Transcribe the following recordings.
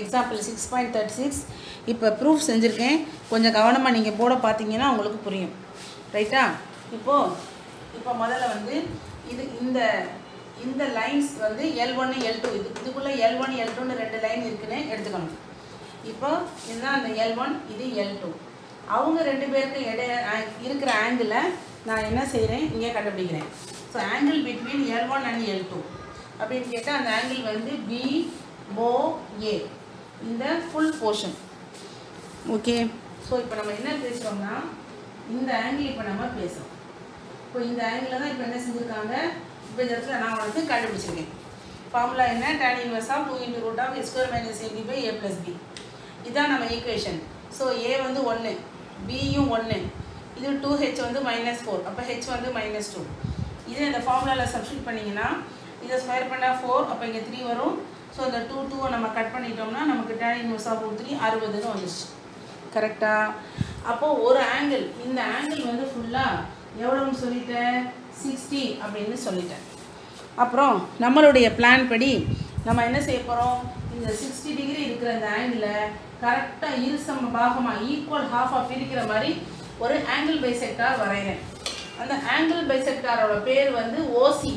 example six point thirty six இப்போ proof செஞ்சுருக்கேன் கொஞ்சம் கவனமாக நீங்கள் போட பார்த்தீங்கன்னா உங்களுக்கு புரியும் ரைட்டா இப்போது இப்போ முதல்ல வந்து இது இந்த இந்த லைன்ஸ் வந்து எல் ஒன்று எல் டூ இது இதுக்குள்ளே எல் ஒன் எல் டூன்னு ரெண்டு லைன் இருக்குன்னு எடுத்துக்கணும் இப்போ இதுதான் அந்த எல் ஒன் இது எல் டூ அவங்க ரெண்டு பேருக்கு இடைய ஆ- இருக்கிற ஆங்கிளை நான் என்ன செய்கிறேன் இங்கே கண்டுபிடிக்கிறேன் so angle between L one and L two அப்படின்னு கேட்டால் அந்த ஆங்கிள் வந்து பி ஓ ஏ இந்த ஃபுல் போர்ஷன் ஓகே ஸோ இப்போ நம்ம என்ன பேசுகிறோம்னா இந்த ஆங்கிள் இப்போ நம்ம பேசுகிறோம் இப்போ இந்த ஆங்கிளில் தான் இப்போ என்ன செஞ்சுருக்காங்க இப்போ இந்த இடத்துல நான் உனக்கு கண்டுபிடிச்சிருக்கேன் ஃபார்முலா என்ன tan inverse of two into root of X square minus AB by A plus B இதான் நம்ம ஈக்குவேஷன் ஸோ ஏ வந்து ஒன்று பியும் ஒன்று இது டூ ஹெச் வந்து மைனஸ் ஃபோர் அப்போ ஹெச் வந்து மைனஸ் டூ இது இந்த ஃபார்முலாவில் சப்ஸ்டியூட் பண்ணிங்கன்னா இதை ஸ்கொயர் பண்ணால் ஃபோர் அப்போ இங்கே த்ரீ வரும் ஸோ இந்த டூ டூவை நம்ம கட் பண்ணிட்டோம்னா நமக்கு tan inverse of root three அறுபதுன்னு வந்துச்சு கரெக்டாக அப்போது ஒரு ஆங்கிள் இந்த ஆங்கிள் வந்து ஃபுல்லாக எவ்வளோன்னு சொல்லிட்டேன் சிக்ஸ்டி அப்படின்னு சொல்லிட்டேன் அப்புறம் நம்மளுடைய பிளான் படி நம்ம என்ன செய்ய போகிறோம் இந்த சிக்ஸ்டி டிகிரி இருக்கிற இந்த ஆங்கிளை கரெக்டாக இரு சம பாகமாக ஈக்குவல் ஹாஃப் ஆஃப் இருக்கிற மாதிரி ஒரு ஆங்கிள் பைசெக்டார் வரைகிறேன் அந்த ஆங்கிள் பைசெக்டாரோட பேர் வந்து ஓசி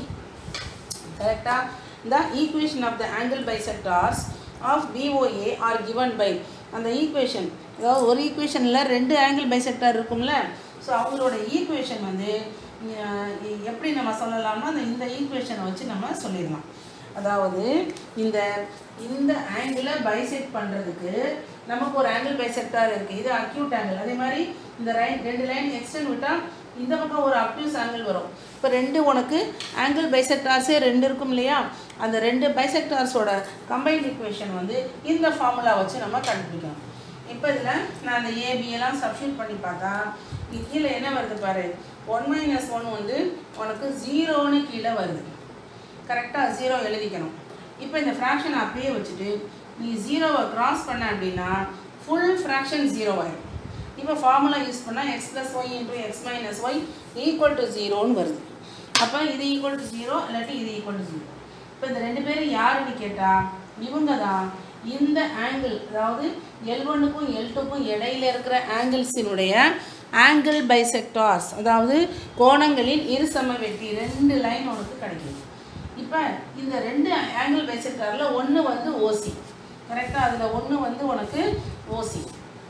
கரெக்டாக the equation of the angle bisectors of BOA are given by அந்த ஈக்குவேஷன் அதாவது ஒரு ஈக்குவேஷனில் ரெண்டு ஆங்கிள் பைசெக்டார் இருக்கும்ல ஸோ அவங்களோட ஈக்குவேஷன் வந்து அஹ், எப்படி நம்ம சொல்லலாம்னா அந்த இந்த ஈக்குவேஷனை வச்சு நம்ம சொல்லிடலாம் அதாவது இந்த இந்த ஆங்கிளை பைசெக்ட் பண்ணுறதுக்கு நமக்கு ஒரு ஆங்கிள் பைசெக்டார் இருக்குது இது அக்யூட் ஆங்கிள் அதே மாதிரி இந்த லைன் ரெண்டு லைன் எக்ஸ்டெண்ட் விட்டால் இந்த பக்கம் ஒரு அப்யூஸ் ஆங்கிள் வரும் இப்போ ரெண்டு உனக்கு ஆங்கிள் பைசெக்டார்ஸே ரெண்டு இருக்கும் இல்லையா அந்த ரெண்டு பைசெக்டார்ஸோட கம்பைன்ட் ஈக்குவேஷன் வந்து இந்த ஃபார்முலா வச்சு நம்ம கண்டுபிடிக்கணும் இப்போ இதில் நான் அந்த ஏபி எல்லாம் சப்ஸ்டியூட் பண்ணி பார்த்தா இங்க கீழே என்ன வருது பாரு ஒன் மைனஸ் ஒன் வந்து உனக்கு ஜீரோன்னு கீழே வருது கரெக்டாக ஜீரோ எழுதிக்கணும் இப்போ இந்த ஃப்ராக்ஷன் அப்படியே வச்சுட்டு நீ ஜீரோவை கிராஸ் பண்ண அப்படின்னா ஃபுல் ஃப்ராக்ஷன் ஜீரோ ஆயிடும் இப்போ ஃபார்முலா யூஸ் பண்ணால் X plus Y into X minus Y equal to ஜீரோன்னு வருது அப்போ இது ஈக்குவல் டு ஜீரோ இல்லாட்டி இது ஈக்குவல் டு ஜீரோ இப்போ இந்த ரெண்டு பேரும் யாருன்னு கேட்டால் இவங்க தான் இந்த ஆங்கிள் அதாவது எல் ஒன்னுக்கும் எல் டூக்கும் இடையில இருக்கிற ஆங்கிள்ஸினுடைய ஆங்கிள் பைசெக்டார்ஸ் அதாவது கோணங்களின் இரு சமவெட்டி ரெண்டு லைன் உனக்கு கிடைக்குது இப்போ இந்த ரெண்டு ஆங்கிள் பைசெக்டாரில் ஒன்று வந்து ஓசி கரெக்டாக அதில் ஒன்று வந்து உனக்கு ஓசி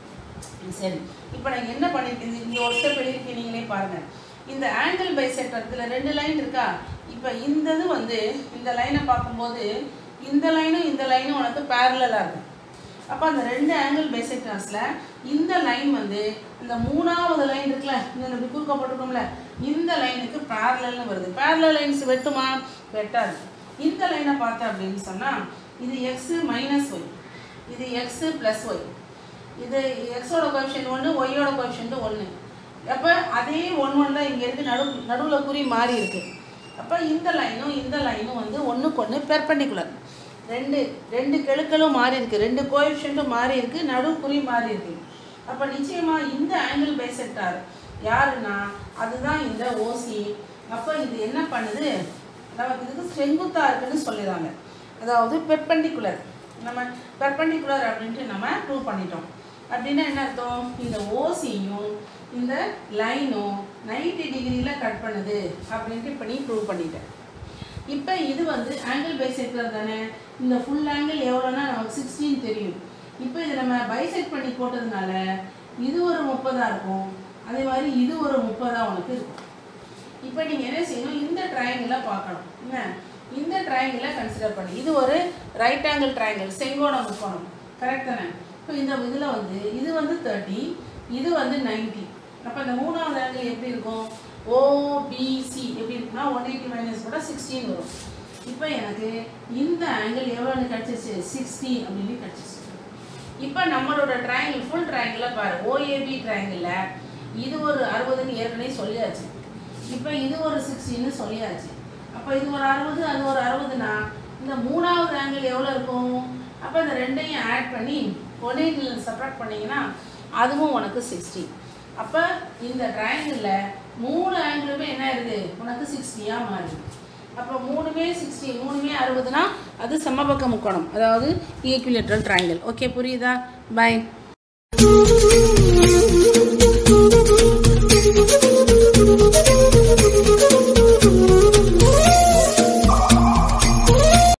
சரி இப்போ நான் என்ன பண்ணிருக்கேன் இங்கே ஒரு ஸ்டெப் எழுதிருக்கேன் நீங்களே பாருங்கள் இந்த ஆங்கிள் பைசெக்டர் இதில் ரெண்டு லைன் இருக்கா இப்போ இந்த இது வந்து இந்த லைனை பார்க்கும்போது இந்த லைனும் இந்த லைனும் உனக்கு பேரலாக இருக்கும் அப்போ அந்த ரெண்டு ஆங்கிள் பைசெக்டர்ஸில் இந்த லைன் வந்து இந்த மூணாவது லைன் இருக்குல்ல இந்த இப்படி குறுக்க போட்டிருக்கோம்ல இந்த லைனுக்கு பேரலல்னு வருது பேரலல் லைன்ஸ் வெட்டுமா வெட்டாது இந்த லைனை பார்த்தா அப்படின்னு சொன்னால் இது எக்ஸு மைனஸ் ஒய் இது எக்ஸு ப்ளஸ் ஒய் இது எக்ஸோட கோஎஃபிஷியன்ட் ஒன்று ஒய்யோட கோஎஃபிஷியன்ட் ஒன்று அப்போ அதே ஒன் ஒன் தான் இங்கே இருக்குது நடு நடுவில் குறி மாறி இருக்குது அப்போ இந்த லைனும் இந்த லைனும் வந்து ஒன்றுக்கு ஒன்று பெர்பெண்டிகுலர் ரெண்டு ரெண்டு கெழுக்களும் மாறி இருக்கு ரெண்டு கோஎஃபிஷியன்ட்டும் மாறி இருக்கு நடு குறி மாறி இருக்கு அப்போ நிச்சயமாக இந்த ஆங்கிள் பைசெக்டார் யாருன்னா அதுதான் இந்த ஓசி அப்போ இது என்ன பண்ணுது நமக்கு இதுக்கு செங்குத்தாக இருக்குன்னு சொல்லிடுறாங்க அதாவது பெர்பெண்டிகுலர் நம்ம பெர்பெண்டிகுலர் அப்படின்ட்டு நம்ம ப்ரூவ் பண்ணிட்டோம் அப்படின்னா என்ன அர்த்தம் இந்த ஓசியும் இந்த லைனும் 90 டிகிரியில் கட் பண்ணுது அப்படின்ட்டு இப்போ நீ ப்ரூவ் பண்ணிட்டேன் இப்போ இது வந்து ஆங்கிள் பைசெக்டர் தானே இந்த ஃபுல் ஆங்கிள் எவ்வளோன்னா நமக்கு சிக்ஸ்டீன் தெரியும் இப்போ இதை நம்ம பைசெக்ட் பண்ணி போட்டதுனால இது ஒரு முப்பதாக இருக்கும் அதே மாதிரி இது ஒரு முப்பதாக உனக்கு இருக்கும் இப்போ நீங்கள் என்ன செய்யணும் இந்த ட்ரையாங்கிளை பார்க்கணும் என்ன இந்த ட்ரையாங்கிளை கன்சிடர் பண்ணி இது ஒரு ரைட் ஆங்கிள் ட்ரையாங்கிள் செங்கோண முக்கோணம் கரெக்ட் தானே இப்போ இந்த இதில் வந்து இது வந்து தேர்ட்டி இது வந்து 90 அப்போ இந்த மூணாவது ஆங்கிள் எப்படி இருக்கும் ஓபிசி எப்படி இருக்குன்னா ஒன் எயிட்டி மைனஸ் கூட சிக்ஸ்டீன் வரும் இப்போ எனக்கு இந்த ஆங்கிள் எவ்வளோன்னு கிடச்சிச்சு சிக்ஸ்டி அப்படின்னு கிடச்சிச்சு இப்போ நம்மளோட ட்ரையாங்கிள் ஃபுல் ட்ரையாங்கிளில் பாரு ஓஏபி ட்ரையாங்கிளில் இது ஒரு அறுபதுன்னு ஏற்கனவே சொல்லியாச்சு இப்போ இது ஒரு சிக்ஸ்டின்னு சொல்லியாச்சு அப்போ இது ஒரு அறுபது அது ஒரு அறுபதுனா இந்த மூணாவது ஆங்கிள் எவ்வளோ இருக்கும் அப்போ இந்த ரெண்டையும் ஆட் பண்ணி ஒன் எயிட்டில் செப்ரேட் பண்ணிங்கன்னா அதுவும் உனக்கு சிக்ஸ்டி அப்போ இந்த ட்ரையாங்கிளில் மூணு ஆங்கிளுமே என்ன ஆயிடுது உனக்கு சிக்ஸ்டியாக மாறுது அப்போ மூணுமே சிக்ஸ்டி மூணுமே அறுபதுனா அது சமபக்க முக்கோணம் அதாவது ஈக்குலேட்ரல் ட்ரையாங்கிள் ஓகே புரியுதா பை